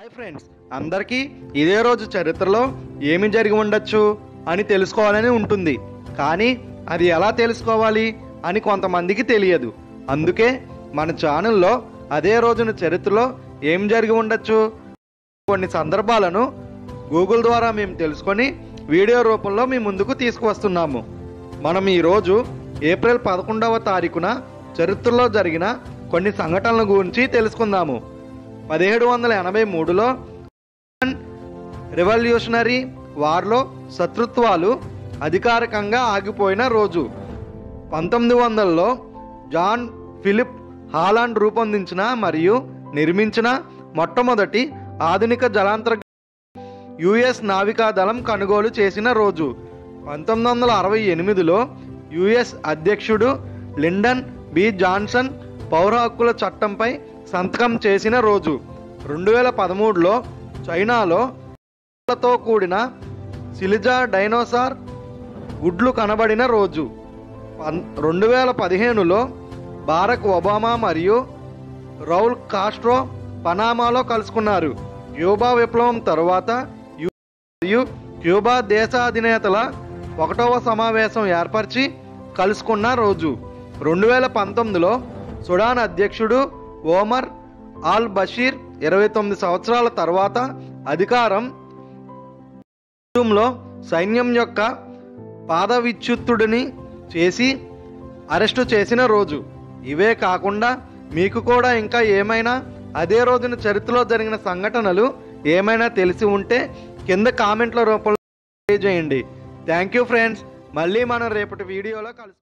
hi friends అందరికీ ఇదే రోజు చరిత్రలో ఏమి జరిగి ఉండొచ్చు అని తెలుసుకోవాలని ఉంటుంది కానీ అది ఎలా తెలుసుకోవాలి అని కొంతమందికి తెలియదు అందుకే మన ఛానల్లో అదే రోజున చరిత్రలో ఏం జరిగి ఉండొచ్చు కొన్ని సందర్భాలను గూగుల్ ద్వారా మేము తెలుసుకొని వీడియో రూపంలో మీ ముందుకు తీసుకువస్తున్నాము మనం ఈరోజు ఏప్రిల్ పదకొండవ తారీఖున చరిత్రలో జరిగిన కొన్ని సంఘటనల గురించి తెలుసుకుందాము పదిహేడు వందల ఎనభై మూడులో రెవల్యూషనరీ వార్లో శత్రుత్వాలు అధికారికంగా ఆగిపోయిన రోజు పంతొమ్మిది వందలలో జాన్ ఫిలిప్ హాలాండ్ రూపొందించిన మరియు నిర్మించిన మొట్టమొదటి ఆధునిక జలాంతర యుఎస్ నావికాదళం కొనుగోలు చేసిన రోజు పంతొమ్మిది వందల అరవై ఎనిమిదిలో యుఎస్ అధ్యక్షుడు లిండన్ బి జాన్సన్ పౌర హక్కుల చట్టంపై సంతకం చేసిన రోజు రెండు వేల పదమూడులో చైనాలో తో కూడిన సిలిజా డైనోసార్ గుడ్లు కనబడిన రోజు పన్ రెండు వేల పదిహేనులో బారక్ ఒబామా మరియు రౌల్ కాస్ట్రో పనామాలో కలుసుకున్నారు క్యూబా విప్లవం తరువాత యు- మరియు క్యూబా దేశ అధినేతల ఒకటవ సమావేశం ఏర్పరిచి కలుసుకున్న రోజు రెండు వేల పంతొమ్మిదిలో సుడాన్ అధ్యక్షుడు ఓమర్ ఆల్ బషీర్ ఇరవై తొమ్మిది సంవత్సరాల తర్వాత అధికారం లో సైన్యం యొక్క పాదవిచ్యుత్తుడిని చేసి అరెస్టు చేసిన రోజు ఇవే కాకుండా మీకు కూడా ఇంకా ఏమైనా అదే రోజున చరిత్రలో జరిగిన సంఘటనలు ఏమైనా తెలిసి ఉంటే కింద కామెంట్ల రూపంలో తెలియజేయండి థ్యాంక్ యూ ఫ్రెండ్స్ మళ్ళీ మనం రేపటి వీడియోలో కలుసు